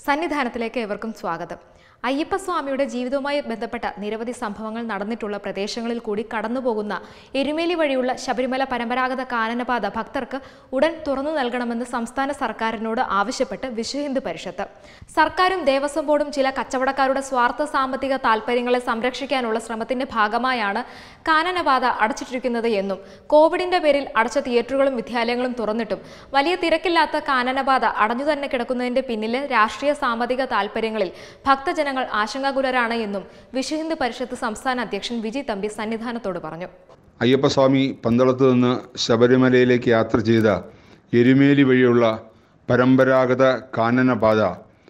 സന്നിധാനത്തിലേക്ക് ഏവർക്കും സ്വാഗതം അയ്യപ്പസ്വാമിയുടെ ജീവിതവുമായി ബന്ധപ്പെട്ട നിരവധി സംഭവങ്ങൾ നടന്നിട്ടുള്ള പ്രദേശങ്ങളിൽ കൂടി കടന്നുപോകുന്ന എരുമേലി വഴിയുള്ള ശബരിമല പരമ്പരാഗത കാനനപാത ഭക്തർക്ക് ഉടൻ തുറന്നു നൽകണമെന്ന് സംസ്ഥാന സർക്കാരിനോട് ആവശ്യപ്പെട്ട് വിശ്വ ഹിന്ദു പരിഷത്ത് സർക്കാരും ദേവസ്വം ബോർഡും ചില കച്ചവടക്കാരുടെ സ്വാർത്ഥ സാമ്പത്തിക താൽപ്പര്യങ്ങളെ സംരക്ഷിക്കാനുള്ള ശ്രമത്തിന്റെ ഭാഗമായാണ് കാനനപാത അടച്ചിട്ടിരിക്കുന്നത് എന്നും കോവിഡിന്റെ പേരിൽ അടച്ച തിയേറ്ററുകളും വിദ്യാലയങ്ങളും തുറന്നിട്ടും വലിയ തിരക്കില്ലാത്ത കാനനപാത അടഞ്ഞു തന്നെ കിടക്കുന്നതിന്റെ പിന്നിലെ രാഷ്ട്രീയ സാമ്പത്തിക താൽപ്പര്യങ്ങളിൽ ഭക്തജനങ്ങൾ ആശങ്കാകുലരാണ് എന്നും വിശ്വ ഹിന്ദു പരിഷത്ത് സംസ്ഥാന അധ്യക്ഷൻ വിജി തമ്പി സന്നിധാനത്തോട് പറഞ്ഞു അയ്യപ്പസ്വാമി പന്തളത്ത് നിന്ന് ശബരിമലയിലേക്ക് യാത്ര ചെയ്ത എരുമേലി വഴിയുള്ള പരമ്പരാഗത കാനനപാത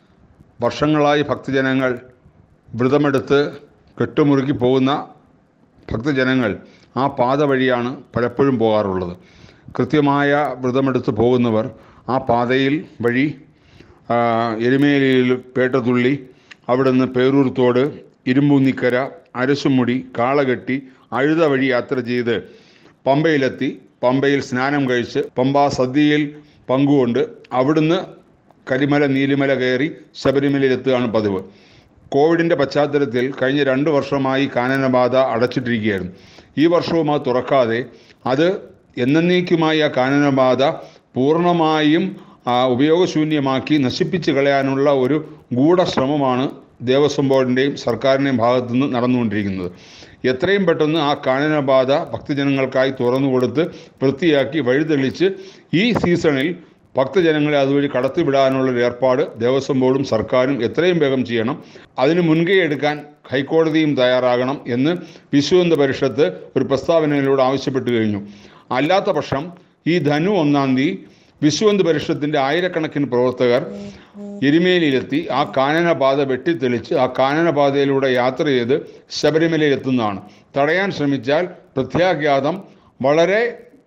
വർഷങ്ങളായി ഭക്തജനങ്ങൾ വ്രതമെടുത്ത് കെട്ടുമുറുക്കി പോകുന്ന ഭക്തജനങ്ങൾ ആ പാത വഴിയാണ് പലപ്പോഴും പോകാറുള്ളത് കൃത്യമായ വ്രതമെടുത്ത് പോകുന്നവർ ആ പാതയിൽ വഴി ആ, എരുമേലിയിൽ പേട്ടതുള്ളി അവിടുന്ന് പേരൂർത്തോട് ഇരുമ്പൂന്നിക്കര അരശുമുടി കാളകെട്ടി അഴുത വഴി യാത്ര ചെയ്ത് പമ്പയിലെത്തി പമ്പയിൽ സ്നാനം കഴിച്ച് പമ്പാ സദ്യയിൽ പങ്കുകൊണ്ട് അവിടുന്ന് കരിമല നീലിമല കയറി ശബരിമലയിലെത്തുകയാണ് പതിവ് കോവിഡിൻ്റെ പശ്ചാത്തലത്തിൽ കഴിഞ്ഞ രണ്ട് വർഷമായി കാനനബാധ അടച്ചിട്ടിരിക്കുകയായിരുന്നു ഈ വർഷവും അത് തുറക്കാതെ അത് എന്നേക്കുമായി ആ കാനനബാധ പൂർണ്ണമായും ആ, ഉപയോഗശൂന്യമാക്കി നശിപ്പിച്ച് കളയാനുള്ള ഒരു ഗൂഢശ്രമമാണ് ദേവസ്വം ബോർഡിൻ്റെയും സർക്കാരിൻ്റെയും ഭാഗത്തു നിന്ന് നടന്നുകൊണ്ടിരിക്കുന്നത് എത്രയും പെട്ടെന്ന് ആ കാനനബാധ ഭക്തജനങ്ങൾക്കായി തുറന്നു കൊടുത്ത് വൃത്തിയാക്കി വഴിതെളിച്ച് ഈ സീസണിൽ ഭക്തജനങ്ങളെ അതുവഴി കടത്തിവിടാനുള്ള ഒരു ഏർപ്പാട് ദേവസ്വം ബോർഡും സർക്കാരും എത്രയും വേഗം ചെയ്യണം അതിന് മുൻകൈ എടുക്കാൻ ഹൈക്കോടതിയും തയ്യാറാകണം എന്ന് വിശ്വഹിന്ദു പരിഷത്ത് ഒരു പ്രസ്താവനയിലൂടെ ആവശ്യപ്പെട്ടു കഴിഞ്ഞു അല്ലാത്ത പക്ഷം ഈ ധനു ഒന്നാം തീയതി വിശ്വഹിന്ദു പരിഷത്തിൻ്റെ ആയിരക്കണക്കിന് പ്രവർത്തകർ എരുമേലിയിലെത്തി ആ കാനനപാത വെട്ടിത്തെളിച്ച് ആ കാനനപാതയിലൂടെ യാത്ര ചെയ്ത് ശബരിമലയിൽ എത്തുന്നതാണ് തടയാൻ ശ്രമിച്ചാൽ പ്രത്യാഘാതം വളരെ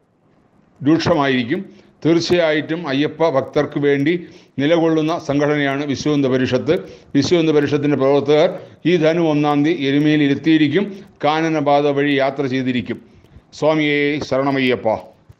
രൂക്ഷമായിരിക്കും തീർച്ചയായിട്ടും അയ്യപ്പ ഭക്തർക്ക് വേണ്ടി നിലകൊള്ളുന്ന സംഘടനയാണ് വിശ്വഹിന്ദു പരിഷത്ത് വിശ്വഹിന്ദു പരിഷത്തിൻ്റെ പ്രവർത്തകർ ഈ ധനു ഒന്നാം തീയതി എരുമേലിയിൽ എത്തിയിരിക്കും കാനനപാത വഴി യാത്ര ചെയ്തിരിക്കും സ്വാമിയെ ശരണമയ്യപ്പ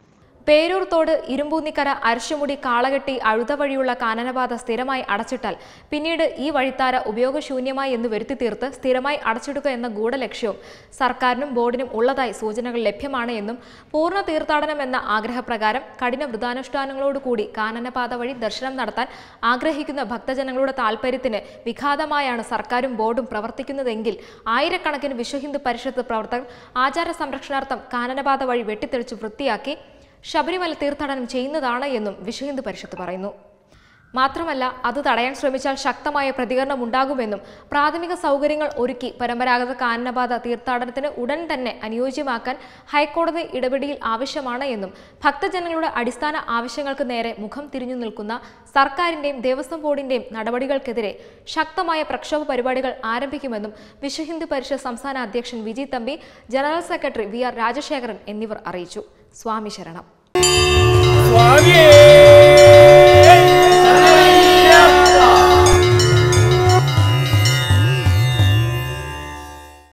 പേരൂർ തോട് ഇരുമ്പൂന്നിക്കര അരശുമുടി കാളകെട്ടി അഴുത വഴിയുള്ള കാനനപാത സ്ഥിരമായി അടച്ചിട്ടാൽ പിന്നീട് ഈ വഴിത്താര ഉപയോഗശൂന്യമായി എന്ന് വരുത്തി തീർത്ത് സ്ഥിരമായി അടച്ചിടുക എന്ന ഗൂഢലക്ഷ്യവും സർക്കാരിനും ബോർഡിനും ഉള്ളതായി സൂചനകൾ ലഭ്യമാണ് എന്നും പൂർണ്ണ തീർത്ഥാടനം എന്ന ആഗ്രഹപ്രകാരം കഠിന വ്രതാനുഷ്ഠാനങ്ങളോടുകൂടി കാനനപാത വഴി ദർശനം നടത്താൻ ആഗ്രഹിക്കുന്ന ഭക്തജനങ്ങളുടെ താൽപ്പര്യത്തിന് വിഘാതമായാണ് സർക്കാരും ബോർഡും പ്രവർത്തിക്കുന്നതെങ്കിൽ ആയിരക്കണക്കിന് വിശ്വഹിന്ദു പരിഷത്ത് പ്രവർത്തകർ ആചാര സംരക്ഷണാർത്ഥം കാനനപാത വഴി വെട്ടിത്തെളിച്ച് വൃത്തിയാക്കി ശബരിമല തീർത്ഥാടനം ചെയ്യുന്നതാണ് എന്നും വിശ്വഹിന്ദു പരിഷത്ത് പറയുന്നു മാത്രമല്ല അത് തടയാൻ ശ്രമിച്ചാൽ ശക്തമായ പ്രതികരണം ഉണ്ടാകുമെന്നും പ്രാഥമിക സൗകര്യങ്ങൾ ഒരുക്കി പരമ്പരാഗത കാനനപാത തീർത്ഥാടനത്തിന് ഉടൻ തന്നെ അനുയോജ്യമാക്കാൻ ഹൈക്കോടതി ഇടപെടിയിൽ ആവശ്യമാണ് എന്നും ഭക്തജനങ്ങളുടെ അടിസ്ഥാന ആവശ്യങ്ങൾക്ക് നേരെ മുഖം തിരിഞ്ഞു നിൽക്കുന്ന സർക്കാരിന്റെയും ദേവസ്വം ബോർഡിന്റെയും നടപടികൾക്കെതിരെ ശക്തമായ പ്രക്ഷോഭ പരിപാടികൾ ആരംഭിക്കുമെന്നും വിശ്വഹിന്ദു പരിഷത്ത് സംസ്ഥാന അധ്യക്ഷൻ Viji Thampi general secretary V R Rajasekharan എന്നിവർ അറിയിച്ചു സ്വാമി ശരണം സ്വാമിയേ